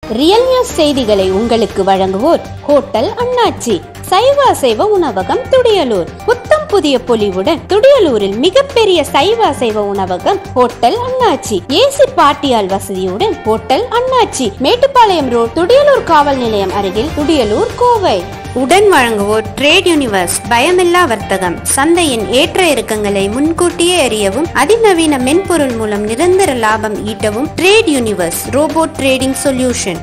real news செய்திகளை உங்களுக்கு வழங்குவோர் ஹோட்டல் அண்ணாச்சி சைவ அசைவ உணவகம் துடியலூர் புத்தம் புதிய பொலிவுடன் துடியலூரில் மிகப்பெரிய சைவ அசைவ உணவகம் ஹோட்டல் அண்ணாச்சி ஏசி பாட்டியால் வசதியுடன் ஹோட்டல் அண்ணாச்சி மேட்டுப்பாளையம் ரோட் துடியலூர் காவல் நிலையம் அருகில் துடியலூர் கோவை உடன் வழங்குவோர் ட்ரேட் யூனிவர்ஸ் பயமில்லா வர்த்தகம் சந்தையின் ஏற்ற இறக்கங்களை முன்கூட்டியே அறியவும் அதிநவீன மென்பொருள் மூலம் நிரந்தர லாபம் ஈட்டவும் trade universe robot trading solution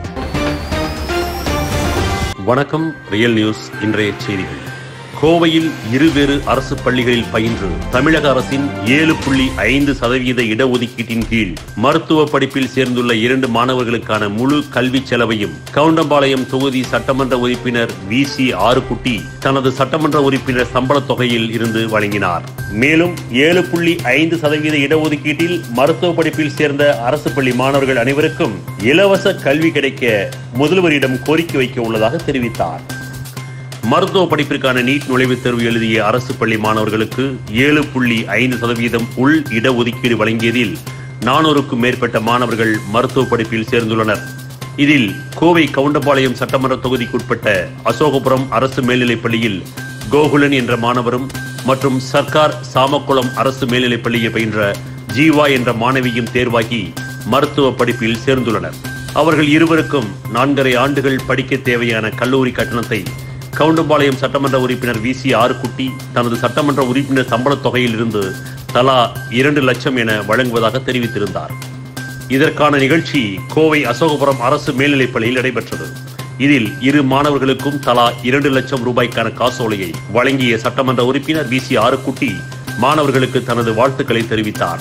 வணக்கம் ரியல் நியூஸ் இன்றைய செய்திகள் கோவையில் இருவேறு அரசு பள்ளிகளில் பயின்று தமிழக அரசின் ஏழு புள்ளி ஐந்து சதவீத இடஒதுக்கீட்டின் கீழ் மருத்துவ படிப்பில் சேர்ந்துள்ள இரண்டு மாணவர்களுக்கான முழு கல்வி செலவையும் கவுண்டம்பாளையம் தொகுதி சட்டமன்ற உறுப்பினர் வி சி ஆறுகுட்டி தனது சட்டமன்ற உறுப்பினர் சம்பளத் தொகையில் இருந்து வழங்கினார் மேலும் ஏழு புள்ளி ஐந்து சதவீத இடஒதுக்கீட்டில் மருத்துவ படிப்பில் சேர்ந்த அரசு பள்ளி மாணவர்கள் அனைவருக்கும் இலவச கல்வி கிடைக்க முதல்வரிடம் கோரிக்கை வைக்க உள்ளதாக தெரிவித்தார் மருத்துவ படிப்பிற்கான நீட் நுழைவுத் தேர்வு எழுதிய அரசு பள்ளி மாணவர்களுக்கு ஏழு புள்ளி ஐந்து சதவீதம் உள் இடஒதுக்கீடு வழங்கியதில் நானூறுக்கும் மேற்பட்ட மாணவர்கள் மருத்துவ படிப்பில் சேர்ந்துள்ளனர் இதில் கோவை கவுண்டபாளையம் சட்டமன்ற தொகுதிக்குட்பட்ட அசோகபுரம் அரசு மேல்நிலைப் பள்ளியில் கோகுலன் என்ற மாணவரும் மற்றும் சர்க்கார் சாமக்குளம் அரசு மேல்நிலைப் பள்ளியை பயின்ற ஜீவா என்ற மாணவியும் தேர்வாகி மருத்துவ படிப்பில் சேர்ந்துள்ளனர் அவர்கள் இருவருக்கும் நான்கரை ஆண்டுகள் படிக்க தேவையான கல்லூரி கட்டணத்தை கவுண்டம்பாளையம் சட்டமன்ற உறுப்பினர் வி சி ஆறுக்குட்டி தனது சட்டமன்ற உறுப்பினர் சம்பளத் தொகையில் இருந்து தலா இரண்டு லட்சம் என வழங்குவதாக தெரிவித்திருந்தார் இதற்கான நிகழ்ச்சி கோவை அசோகபுரம் அரசு மேல்நிலைப் பள்ளியில் நடைபெற்றது இதில் இரு மாணவர்களுக்கும் தலா இரண்டு லட்சம் ரூபாய்க்கான காசோலையை வழங்கிய சட்டமன்ற உறுப்பினர் வி சி ஆறுக்குட்டி மாணவர்களுக்கு தனது வாழ்த்துக்களை தெரிவித்தார்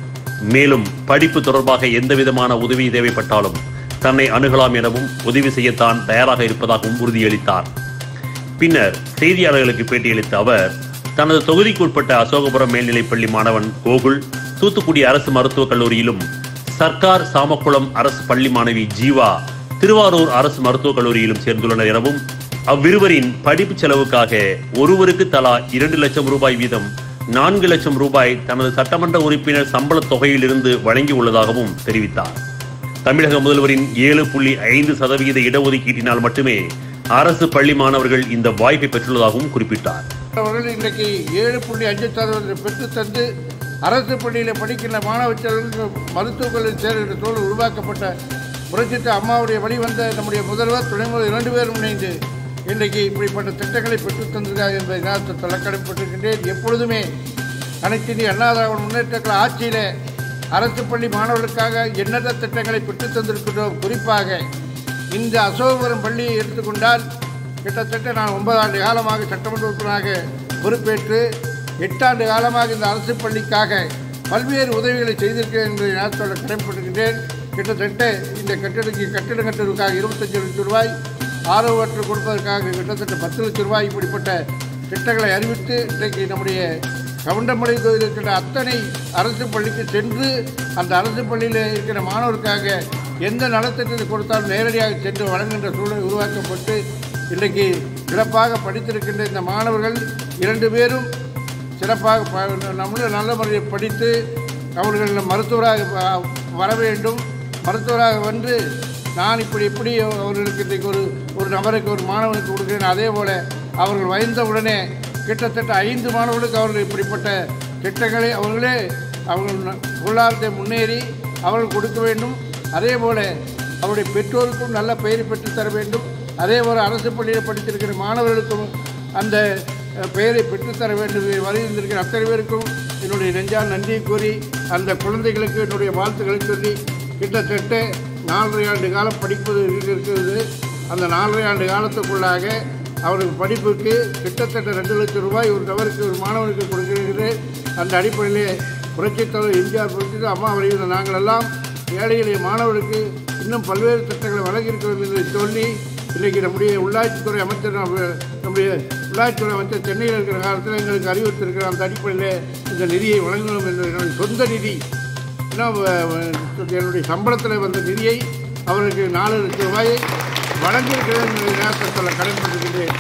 மேலும் படிப்பு தொடர்பாக எந்தவிதமான உதவி தேவைப்பட்டாலும் தன்னை அணுகலாம் எனவும் உதவி செய்யத்தான் தயாராக இருப்பதாகவும் உறுதியளித்தார் பின்னர் செய்தியாளர்களுக்கு பேட்டியளித்த அவர் தனது தொகுதிக்கு உட்பட்ட அசோகபுரம் மேல்நிலைப்பள்ளி மாணவன் கோகுல் தூத்துக்குடி அரசு மருத்துவக் கல்லூரியிலும் சர்க்கார் சாமக்குளம் அரசு பள்ளி மாணவி ஜீவா திருவாரூர் அரசு மருத்துவக் கல்லூரியிலும் சேர்ந்துள்ளனர் எனவும் அவ்விருவரின் படிப்பு செலவுக்காக ஒருவருக்கு தலா இரண்டு லட்சம் ரூபாய் வீதம் நான்கு லட்சம் ரூபாய் தனது சட்டமன்ற உறுப்பினர் சம்பளத் தொகையிலிருந்து வழங்கி உள்ளதாகவும் தெரிவித்தார் தமிழக முதல்வரின் ஏழு புள்ளி ஐந்து சதவீத இடஒதுக்கீட்டினால் மட்டுமே அரசு பள்ளி மாணவர்கள் இந்த வாய்ப்பை பெற்றுள்ளதாகவும் குறிப்பிட்டார் அவர்கள் இன்றைக்கு ஏழு புள்ளி அஞ்சு சதவீதம் பெற்று தந்து அரசு பள்ளியில் படிக்கின்ற மாணவ செல்வங்களுக்கு மருத்துவக் கல்லூரி சேர்கின்ற சூழல் உருவாக்கப்பட்ட புரட்சித்த அம்மாவுடைய வழிவந்த நம்முடைய முதல்வர் துணை முதல்வர் இரண்டு பேரும் இணைந்து இன்றைக்கு இப்படிப்பட்ட திட்டங்களை பெற்றுத் தந்திருக்கிறார் என்பதை நான் தலைக்கடைப்பட்டிருக்கின்றேன் எப்பொழுதுமே அனைத்து இந்திய அண்ணா திராவிட முன்னேற்ற கழக ஆட்சியிலே அரசு பள்ளி மாணவர்களுக்காக எண்ணற்ற திட்டங்களை பெற்றுத் தந்திருக்கின்றோம் குறிப்பாக இந்த அசோகபுரம் பள்ளியை எடுத்துக்கொண்டால் கிட்டத்தட்ட நான் ஒன்பது ஆண்டு காலமாக சட்டமன்ற உறுப்பினராக பொறுப்பேற்று எட்டாண்டு காலமாக இந்த அரசு பள்ளிக்காக பல்வேறு உதவிகளை செய்திருக்கிறேன் என்பதை நான் சொல்ல கடமைப்பட்டிருக்கின்றேன் கிட்டத்தட்ட இந்த கட்டிடக்கு கட்டிடம் கட்டுவதற்காக இருபத்தஞ்சு லட்சம் ரூபாய் ஆரோவற்று கொடுப்பதற்காக கிட்டத்தட்ட பத்து லட்சம் ரூபாய் இப்படிப்பட்ட திட்டங்களை அறிவித்து இன்றைக்கு நம்முடைய கவுண்டமலை தொகுதியில் இருக்கின்ற அத்தனை அரசு பள்ளிக்கு சென்று அந்த அரசு பள்ளியில் இருக்கிற மாணவருக்காக எந்த நலத்திட்டத்தை கொடுத்தாலும் நேரடியாக சென்று வழங்குகின்ற சூழல் உருவாக்கப்பட்டு இன்றைக்கு சிறப்பாக படித்திருக்கின்ற இந்த மாணவர்கள் இரண்டு பேரும் சிறப்பாக ப- நம்மளும் நல்ல முறையில் படித்து அவர்கள் மருத்துவராக வ- வர வேண்டும் மருத்துவராக வந்து நான் இப்படி எப்படி அவர்களுக்கு இன்றைக்கு ஒரு ஒரு நபருக்கு ஒரு மாணவனுக்கு கொடுக்கிறேன் அதே போல் அவர்கள் வயந்த உடனே கிட்டத்தட்ட ஐந்து மாணவர்களுக்கு அவர்கள் இப்படிப்பட்ட திட்டங்களை அவர்களே அவர்கள் ந- பொருளாதாரத்தை முன்னேறி அவர்கள் கொடுக்க வேண்டும் அதே போல் அவருடைய பெற்றோருக்கும் நல்ல பெயரை பெற்றுத் தர வேண்டும் அதே போல் அரசு பள்ளியில் படித்திருக்கிற மாணவர்களுக்கும் அந்த அஹ், பெயரை பெற்றுத்தர வேண்டும் வருகின்றிருக்கிற அத்தனை பேருக்கும் என்னுடைய நெஞ்சால் நன்றியை கூறி அந்த குழந்தைகளுக்கு என்னுடைய வாழ்த்துக்களை சொல்லி கிட்டத்தட்ட நாலரை ஆண்டு காலம் படிப்பது இருக்கிறது அந்த நாலரை ஆண்டு காலத்துக்குள்ளாக அவருக்கு படிப்புக்கு கிட்டத்தட்ட ரெண்டு லட்சம் ரூபாய் ஒரு நபருக்கு ஒரு மாணவனுக்கு கொடுக்கிறது அந்த அடிப்படையிலே புரட்சித் தலைவர் எம்ஜிஆர் புரட்சி அம்மா வரையில் நாங்கள் எல்லாம் ஏழை எளிய மாணவர்களுக்கு இன்னும் பல்வேறு திட்டங்களை வழங்கியிருக்கிறோம் என்று சொல்லி இன்றைக்கு நம்முடைய உள்ளாட்சித்துறை அமைச்சர் நம்ம- நம்முடைய உள்ளாட்சித்துறை அமைச்சர் சென்னையில் இருக்கிற காலத்தில் எங்களுக்கு அறிவுறுத்திருக்கிற அந்த அடிப்படையில் இந்த நிதியை வழங்கணும் என்று என்னுடைய சொந்த நிதி இன்னும் வ- வ- என்னுடைய சம்பளத்தில் வந்த நிதியை அவருக்கு நாலு லட்சம் ரூபாயை வழங்கியிருக்கிறேன் என்று நேரத்தில் சொல்ல கடமைப்பட்டிருக்கின்றேன்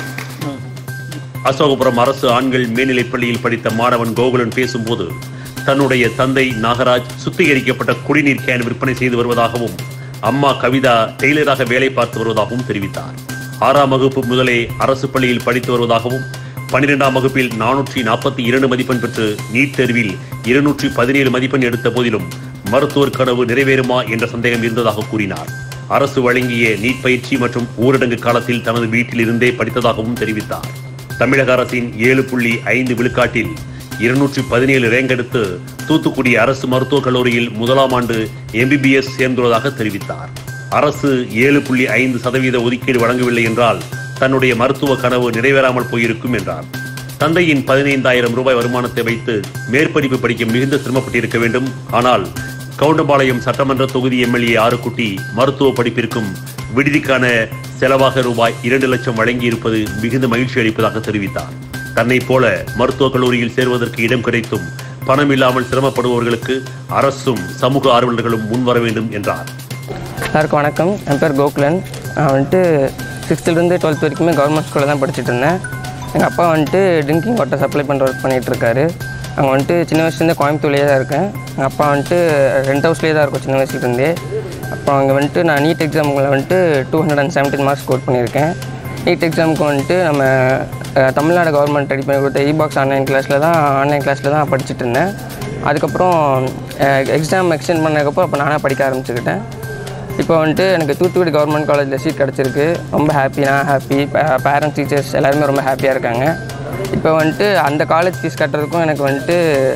அசோகபுரம் அரசு ஆண்கள் மேல்நிலைப் பள்ளியில் படித்த மாணவன் கோகுலன் பேசும்போது தன்னுடைய தந்தை நாகராஜ் சுத்திகரிக்கப்பட்ட குடிநீர் கேன் விற்பனை செய்து வருவதாகவும் அம்மா கவிதா டெய்லராக வேலை பார்த்து வருவதாகவும் தெரிவித்தார் ஆறாம் வகுப்பு முதலே அரசு பள்ளியில் படித்து வருவதாகவும் பன்னிரெண்டாம் வகுப்பில் நானூற்றி நாற்பத்தி இரண்டு மதிப்பெண் பெற்று நீட் தேர்வில் இருநூற்றி பதினேழு மதிப்பெண் எடுத்த போதிலும் மருத்துவர் கனவு நிறைவேறுமா என்ற சந்தேகம் இருந்ததாக கூறினார் அரசு வழங்கிய நீட் பயிற்சி மற்றும் ஊரடங்கு காலத்தில் தனது வீட்டில் இருந்தே படித்ததாகவும் தெரிவித்தார் தமிழக அரசின் ஏழு புள்ளி ஐந்து விழுக்காட்டில் இருநூற்றி பதினேழு ரேங்க் எடுத்து தூத்துக்குடி அரசு மருத்துவக் கல்லூரியில் முதலாம் ஆண்டு எம்பிபிஎஸ் சேர்ந்துள்ளதாக தெரிவித்தார் அரசு ஏழு புள்ளி ஐந்து சதவீத ஒதுக்கீடு வழங்கவில்லை என்றால் தன்னுடைய மருத்துவ கனவு நிறைவேறாமல் போயிருக்கும் என்றார் தந்தையின் பதினைந்தாயிரம் ரூபாய் வருமானத்தை வைத்து மேற்படிப்பு படிக்க மிகுந்த சிரமப்பட்டிருக்க வேண்டும் ஆனால் கவுண்டம்பாளையம் சட்டமன்ற தொகுதி எம்எல்ஏ ஆறுக்குட்டி மருத்துவ படிப்பிற்கும் விடுதிக்கான செலவாக ரூபாய் இரண்டு லட்சம் வழங்கி இருப்பது மிகுந்த மகிழ்ச்சி அளிப்பதாக தெரிவித்தார் தன்னைப் போல மருத்துவக் கல்லூரியில் சேர்வதற்கு இடம் கிடைத்தும் பணம் இல்லாமல் சிரமப்படுபவர்களுக்கு அரசும் சமூக ஆர்வலர்களும் முன்வர வேண்டும் என்றார் எல்லாருக்கும் வணக்கம் என் பேர் கோகுலன் நான் வந்துட்டு சிக்ஸ்த்துலேருந்து டுவெல்த் வரைக்குமே கவர்மெண்ட் ஸ்கூலில் தான் படிச்சுட்டு இருந்தேன் எங்கள் அப்பா வந்துட்டு ட்ரிங்கிங் வாட்டர் சப்ளை பண்ணுற ஒர்க் பண்ணிகிட்டு இருக்காரு அங்கே வந்துட்டு சின்ன வயசுலேருந்தே கோயம்புத்தூர்லேயே தான் இருக்கேன் எங்கள் அப்பா வந்துட்டு ரெண்ட் ஹவுஸ்லேயே தான் இருக்கும் சின்ன வயசுலேருந்தே அப்புறம் அங்கே வந்துட்டு நான் நீட் எக்ஸாமுக்குள்ள வந்துட்டு two hundred and seventeen marks score பண்ணியிருக்கேன் நீட் எக்ஸாமுக்கு வந்துட்டு நம்ம அஹ், தமிழ்நாடு கவர்மெண்ட் ரெடி பண்ணி கொடுத்த இ பாக்ஸ் ஆன்லைன் கிளாஸில் தான் ஆன்லைன் கிளாஸில் தான் படிச்சுட்டு இருந்தேன் அதுக்கப்புறம் எக்ஸாம் எக்ஸ்டெண்ட் பண்ணதுக்கப்புறம் அப்போ நானாக படிக்க ஆரம்பிச்சுக்கிட்டேன் இப்போ வந்துட்டு எனக்கு தூத்துக்குடி கவர்மெண்ட் காலேஜில் சீட் கிடச்சிருக்கு ரொம்ப ஹாப்பி நான் ஹாப்பி பேரண்ட்ஸ் டீச்சர்ஸ் எல்லாருமே ரொம்ப ஹாப்பியாக இருக்காங்க இப்போ வந்துட்டு அந்த காலேஜ் ஃபீஸ் கட்டுறதுக்கும் எனக்கு வந்துட்டு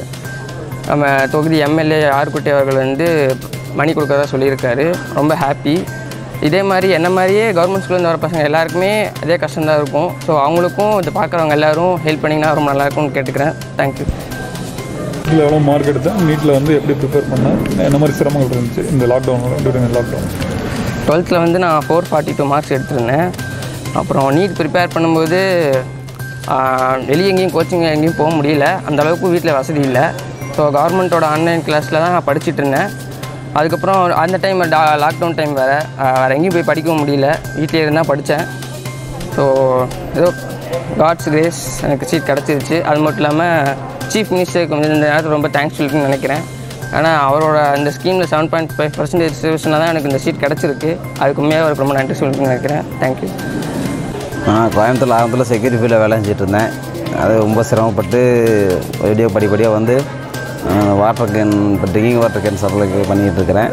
நம்ம தொகுதி எம்எல்ஏ ஆர்குட்டி அவர்கள் வந்து மணி கொடுக்கறதா சொல்லியிருக்காரு ரொம்ப ஹாப்பி இதே மாதிரி என்ன மாதிரியே கவர்மெண்ட் ஸ்கூல்லேருந்து வர பசங்க எல்லாருக்குமே அதே கஷ்டம்தான் இருக்கும் ஸோ அவங்களுக்கும் இதை பார்க்குறவங்க எல்லாரும் ஹெல்ப் பண்ணிங்கன்னா ரொம்ப நல்லாயிருக்கும்னு கேட்டுக்கிறேன் தேங்க்யூ நீட்டில் எவ்வளோ மார்க் எடுத்தேன் நீட்டில் வந்து எப்படி ப்ரிப்பேர் பண்ணேன் என்ன மாதிரி சிரமங்கள் இருந்துச்சு இந்த லாக்டவுனில் டியூரிங் லாக்டவுன் டுவெல்த்தில் வந்து நான் ஃபோர் ஃபார்ட்டி டூ மார்க்ஸ் எடுத்திருந்தேன் அப்புறம் நீட் ப்ரிப்பேர் பண்ணும்போது ஆஹ், வெளியே எங்கேயும் கோச்சிங் எங்கேயும் போக முடியல அந்த அளவுக்கு வீட்டில் வசதி இல்லை ஸோ கவர்மெண்ட்டோட ஆன்லைன் கிளாஸில் தான் நான் படிச்சுட்டு இருந்தேன் அதுக்கப்புறம் அந்த டைம் லாக்டவுன் டைம் வேறு வேறு எங்கேயும் போய் படிக்கவும் முடியல வீட்டிலே இருந்தால் படித்தேன் ஸோ ஏதோ காட்ஸ் கிரேஸ் எனக்கு சீட் கிடச்சிருச்சு அது மட்டும் இல்லாமல் சீஃப் மினிஸ்டருக்கு வந்து இந்த நேரத்தில் ரொம்ப தேங்க்ஸ் சொல்லிட்டுன்னு நினைக்கிறேன் ஆனால் அவரோட அந்த ஸ்கீமில் செவன் பாயிண்ட் ஃபைவ் பர்சன்டேஜ் ரிசர்வேஷனில் தான் எனக்கு இந்த சீட் கிடச்சிருக்கு அதுக்கு உண்மையாக அவருக்கு ரொம்ப நன்றி சொல்லிட்டு நினைக்கிறேன் தேங்க்யூ நான் கோயம்புத்தூர் ஆரம்பத்தில் செக்யூரிட்டி ஃபீல்டில் வேலை செஞ்சுட்டு இருந்தேன் அது ரொம்ப சிரமப்பட்டு வீடியோ படிப்படியாக வந்து வாட்டர் கேன் இப்போ ட்ரிங்கிங் வாட்டர் கேன் சப்ளை பண்ணிகிட்டு இருக்கிறேன்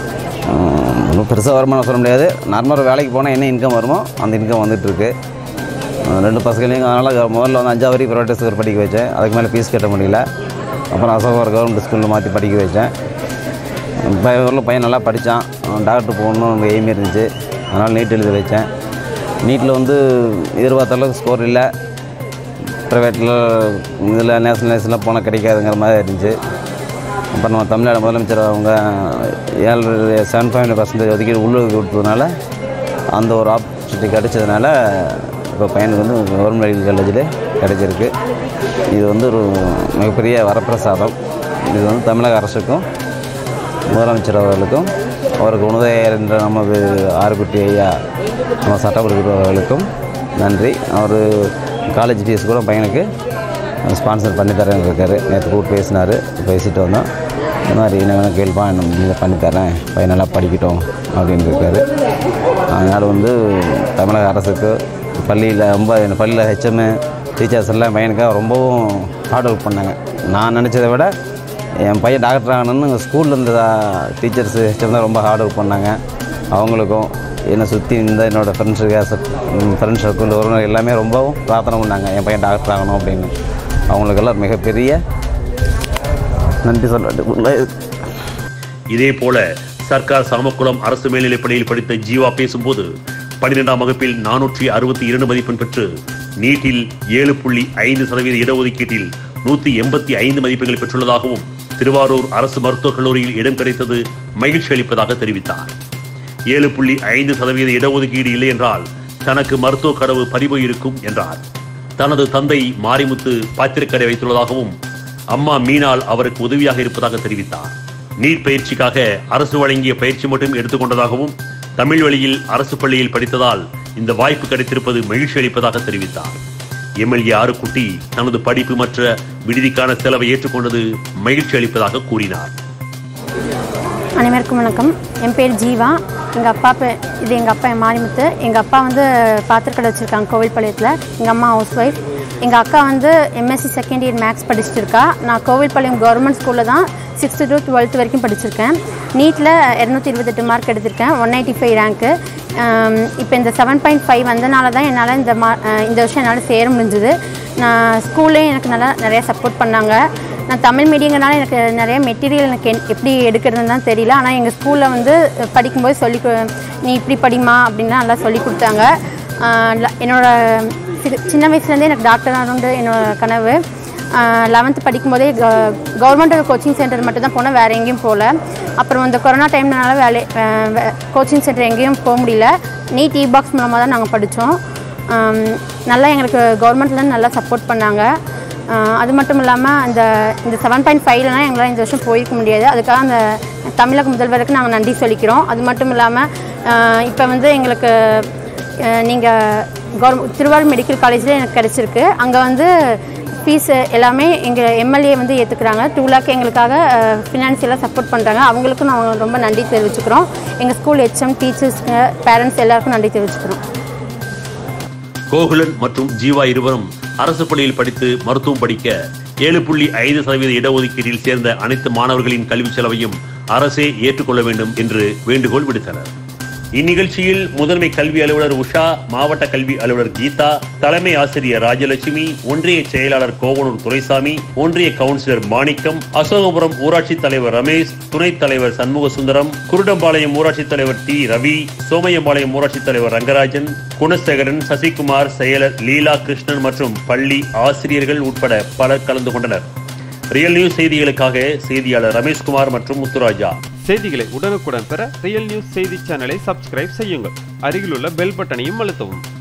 உம், ஒன்றும் பெருசாக வருமானம் சொல்ல முடியாது நார்மலாக வேலைக்கு போனால் என்ன இன்கம் வருமோ அந்த இன்கம் வந்துட்டுருக்கு ரெண்டு பசங்களையும் அதனால் முதல்ல வந்து அஞ்சாவது வரைக்கும் ப்ரைவேட் ஸ்கூல் படிக்க வச்சேன் அதுக்கு மேலே ஃபீஸ் கட்ட முடியல அப்புறம் அசோகர் கவர்மெண்ட் ஸ்கூலில் மாற்றி படிக்க வச்சேன் பையன் ஊரில் பையன் நல்லா படித்தான் டாக்டர் போகணும்னு எய்ம் இருந்துச்சு அதனால் நீட் எழுதி வச்சேன் நீட்டில் வந்து எதிர்பார்த்த அளவுக்கு ஸ்கோர் இல்லை ப்ரைவேட்டில் இதில் நேஷனல் நேஷனலில் போனால் கிடைக்காதுங்கிற மாதிரி இருந்துச்சு அப்புறம் நம்ம தமிழ்நாடு முதலமைச்சர் அவங்க ஏழு செவன் பாயிண்ட் பர்சன்டேஜ் ஒதுக்கீடு உள்ளுக்கு கொடுத்ததுனால அந்த ஒரு ஆப்பர்ச்சுனிட்டி கிடைச்சதுனால இப்போ பையனுக்கு வந்து கவர்மெண்ட் மெடிக்கல் காலேஜில் கிடைச்சிருக்கு இது வந்து ஒரு மிகப்பெரிய வரப்பிரசாதம் இது வந்து தமிழக அரசுக்கும் முதலமைச்சர் அவர்களுக்கும் அவருக்கு உணதையர் என்ற நமது ஆறுக்குட்டி ஐயா நம்ம சட்டப்படி அவர்களுக்கும் நன்றி அவர் காலேஜ் ஃபீஸ் கூட பையனுக்கு ஸ்பான்சர் பண்ணி தரேன்னு இருக்காரு நேற்று கூப்பிட்டு பேசினார் பேசிட்டு வந்தோம் இந்த மாதிரி என்ன வேணும் கேள்ப்பா என்ன பண்ணித்தரேன் பையன் நல்லா படிக்கட்டும் அப்படின்னு இருக்காரு அதனால் வந்து தமிழக அரசுக்கு பள்ளியில் ரொம்ப இந்த பள்ளியில் ஹெச்எம்மு டீச்சர்ஸ் எல்லாம் பையனுக்காக ரொம்பவும் ஹார்ட் ஒர்க் பண்ணாங்க நான் நினச்சதை விட என் பையன் டாக்டர் ஆகணும்னு ஸ்கூலில் இருந்த டீச்சர்ஸ் ஹெச்எம் தான் ரொம்ப ஹார்ட் ஒர்க் பண்ணாங்க அவங்களுக்கும் என்னை சுற்றி இருந்த என்னோடய ஃப்ரெண்ட்ஸுக்கு ஃப்ரெண்ட்ஸ் சர்க்கிள் உறவினர் எல்லாமே ரொம்பவும் பிரார்த்தனை பண்ணாங்க என் பையன் டாக்டர் ஆகணும் அப்படின்னு அவங்களுக்கெல்லாம் மிகப்பெரிய நன்றி சொல்ல இதே போல சர்க்கார் சாமக்குளம் அரசு மேல்நிலைப்பள்ளியில் படித்த ஜீவா பேசும்போது பன்னிரெண்டாம் வகுப்பில் நானூற்றி அறுபத்தி இரண்டு மதிப்பெண் பெற்று நீட்டில் ஏழு புள்ளி ஐந்து சதவீத இடஒதுக்கீட்டில் நூற்றி எண்பத்தி ஐந்து மதிப்பெண்களை பெற்றுள்ளதாகவும் திருவாரூர் அரசு மருத்துவக் கல்லூரியில் இடம் கிடைத்தது மகிழ்ச்சி அளிப்பதாக தெரிவித்தார் ஏழு புள்ளி ஐந்து சதவீத இடஒதுக்கீடு இல்லை என்றால் தனக்கு மருத்துவ கனவு பறிபோயிருக்கும் என்றார் தனது தந்தை மாரிமுத்து பாத்திரக்கடை வைத்துள்ளதாகவும் அம்மா மீனால் அவருக்கு உதவியாக இருப்பதாக தெரிவித்தார் நீட் பயிற்சிக்காக அரசு வழங்கிய பயிற்சி மட்டும் எடுத்துக்கொண்டதாகவும் தமிழ் வழியில் அரசு பள்ளியில் படித்ததால் இந்த வாய்ப்பு கிடைத்திருப்பது மகிழ்ச்சி அளிப்பதாக தெரிவித்தார் எம்எல்ஏ ஆறுக்குட்டி தனது படிப்பு மற்ற விடுதிக்கான செலவை ஏற்றுக்கொண்டது மகிழ்ச்சி அளிப்பதாக கூறினார் அனைவருக்கும் வணக்கம் என் பேர் ஜீவா எங்கள் அப்பா பே இது எங்கள் அப்பா என் மாரிமுத்து எங்கள் அப்பா வந்து பாத்திரக்கடை வச்சுருக்காங்க கோவில்பாளையத்தில் எங்கள் அம்மா ஹவுஸ் ஒய்ஃப் எங்கள் அக்கா வந்து எம்எஸ்சி செகண்ட் இயர் மேக்ஸ் படிச்சுட்டு இருக்கா நான் கோவில்பாளையம் கவர்மெண்ட் ஸ்கூலில் தான் சிக்ஸ்த்து டு டுவெல்த் வரைக்கும் படிச்சிருக்கேன் நீட்டில் இரநூத்தி இருபத்தெட்டு மார்க் எடுத்திருக்கேன் ஒன் எயிட்டி ஃபைவ் ரேங்க்கு இப்போ இந்த செவன் பாயிண்ட் ஃபைவ் வந்தனால தான் என்னால் இந்த மா அஹ் இந்த வருஷம் என்னால் சேர முடிஞ்சுது நான் ஸ்கூல்லேயும் எனக்கு நல்லா நிறைய சப்போர்ட் பண்ணாங்க நான் தமிழ் மீடியங்கிறனால எனக்கு நிறைய மெட்டீரியல் எனக்கு என்- எப்படி எடுக்கிறதுன்னு தான் தெரியல ஆனால் எங்கள் ஸ்கூலில் வந்து படிக்கும்போது சொல்லி கு- நீ இப்படி படிமா அப்படின்லாம் நல்லா சொல்லி கொடுத்தாங்க ஆஹ் ல- என்னோட சிறு- சின்ன வயசுலேருந்தே எனக்கு டாக்டர் ஆகணுன்ற என்னோட கனவு லெவன்த்து படிக்கும்போதே கவர்மெண்ட் கோச்சிங் சென்டர் மட்டும் தான் போனேன் வேறு எங்கேயும் போகல அப்புறம் இந்த கொரோனா டைம்னால வேலை கோச்சிங் சென்டர் எங்கேயும் போக முடியல நீட் இ பாக்ஸ் மூலமாக தான் நாங்கள் படித்தோம் நல்லா எங்களுக்கு கவர்மெண்ட்லேருந்து நல்லா சப்போர்ட் பண்ணாங்க ஆஹ் அது மட்டும் இல்லாமல் அந்த இந்த செவன் பாயிண்ட் ஃபைவ்லலாம் எங்களால் இந்த வருஷம் போயிருக்க முடியாது அதுக்காக அந்த தமிழக முதல்வருக்கு நாங்கள் நன்றி சொல்லிக்கிறோம் அது மட்டும் இல்லாமல் இப்போ வந்து எங்களுக்கு நீங்கள் கவர்மெண்ட் திருவாரூர் மெடிக்கல் காலேஜில் எனக்கு கிடச்சிருக்கு அங்கே வந்து ஃபீஸ் எல்லாமே எங்கள் எம்எல்ஏ வந்து ஏற்றுக்குறாங்க டூ லேக் எங்களுக்காக ஃபினான்ஷியலாக சப்போர்ட் பண்ணுறாங்க அவங்களுக்கும் நாங்கள் ரொம்ப நன்றி தெரிவிச்சுக்கிறோம் எங்கள் ஸ்கூல் ஹெச்எம் டீச்சர்ஸ்க்கு பேரண்ட்ஸ் எல்லாருக்கும் நன்றி தெரிவிச்சுக்கிறோம் கோகுலன் மற்றும் ஜீவா இருவரும் அரசு பள்ளியில் படித்து மருத்துவம் படிக்க ஏழு புள்ளி ஐந்து சதவீத இடஒதுக்கீட்டில் சேர்ந்த அனைத்து மாணவர்களின் கல்வி செலவையும் அரசே ஏற்றுக்கொள்ள வேண்டும் என்று வேண்டுகோள் விடுத்தனர் இந்நிகழ்ச்சியில் முதன்மை கல்வி அலுவலர் உஷா மாவட்ட கல்வி அலுவலர் கீதா தலைமை ஆசிரியர் ராஜலட்சுமி ஒன்றிய செயலாளர் கோவனூர் துரைசாமி ஒன்றிய கவுன்சிலர் மாணிக்கம் அசோகபுரம் ஊராட்சி தலைவர் ரமேஷ் துணைத் தலைவர் சண்முகசுந்தரம் குருடம்பாளையம் ஊராட்சி தலைவர் டி ரவி சோமையம்பாளையம் ஊராட்சி தலைவர் ரங்கராஜன் குணசேகரன் சசிகுமார் செயலர் லீலா கிருஷ்ணன் மற்றும் பள்ளி ஆசிரியர்கள் உட்பட பலர் கலந்து கொண்டனர் ரியல் நியூஸ் செய்திகளுக்காக செய்தியாளர் ரமேஷ்குமார் மற்றும் முத்துராஜா செய்திகளை உடனுக்குடன் பெற ரியல் நியூஸ் செய்தி சேனலை சப்ஸ்கிரைப் செய்யுங்கள் அருகிலுள்ள பெல் பட்டனையும் அழுத்தவும்